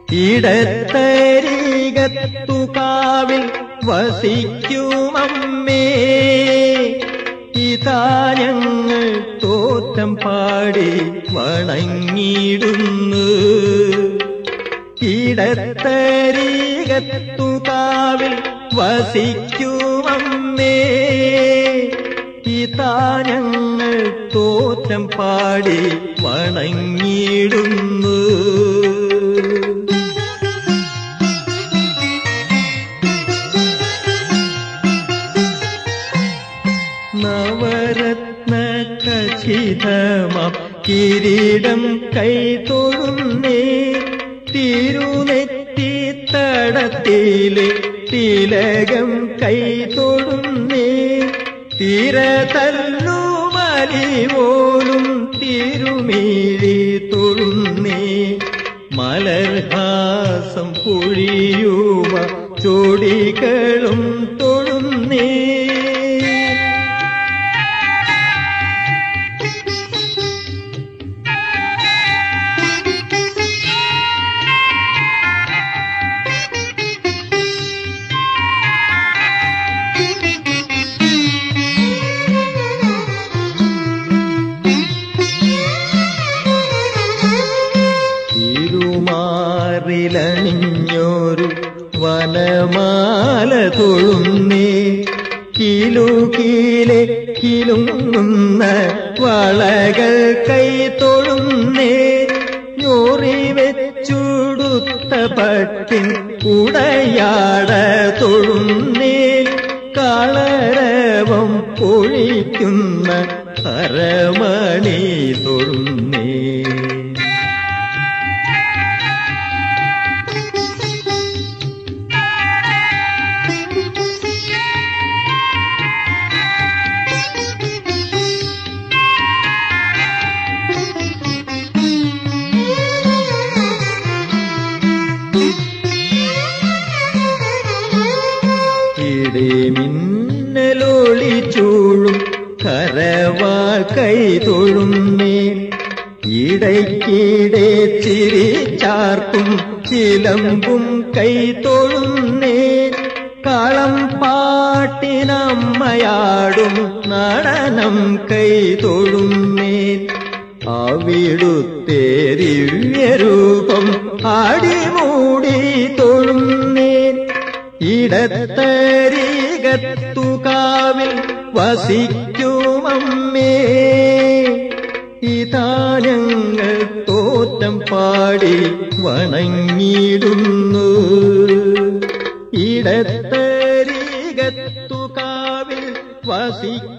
ഇടത്തരീകത്തുകാവിൽ വസിക്കുമമ്മേ ഇതാ ഞങ്ങൾ തോറ്റം പാടി വണങ്ങിടുന്നു ഇടത്തരീകത്തുകാവിൽ വസിക്കുമമ്മേ ഇതാ ഞങ്ങൾ തോറ്റം പാടി വണങ്ങിടുന്നു നവരത്ന ഖചിതമാം കിരീടം കൈതൊഴുന്നേ തിരുനെറ്റി തടത്തിലെ തിലകം കൈതൊഴുന്നേ തിരതല്ലുമലി പോലും തിരുമീഴി തൊഴുന്നേ മലർഹാസം പൊഴിയുമ ചോടികളും തൊഴുന്നേ തിരുമാറിലണിഞ്ഞൊരു വനമാല തൊഴുന്നേ കിലുകീലെ കിലുങ്ങുന്ന വളകൾ കൈ തൊഴുന്നേ ഞോറി വെച്ചുടുത്ത പട്ടിൻ ഉടയാട തൊഴുന്നേ കളരവം പൊഴിക്കുന്ന അരമണി തൊഴുന്നേ ഇടിമിന്നലൊളി ചൂഴും കരവാൾ കൈ തൊഴുന്നേൻ ഇടയ്ക്കിടെ ചിരിച്ചാർക്കും ചിലമ്പും കൈ തൊഴുന്നേൻ കളം പാട്ടിനമ്മയാടും നടനം കൈ തൊഴുന്നേൻ അവിടുത്തെ ദിവ്യരൂപം ആടിമൂടി തൊഴുന്നേൻ ഇടത്തരീകത്തുകാവിൽ വസിക്കുമമ്മേ ഇതാ ഞങ്ങൾ തോറ്റം പാടി വണങ്ങിടുന്നു ഇടത്തരീകത്തുകാവിൽ വസിക്കും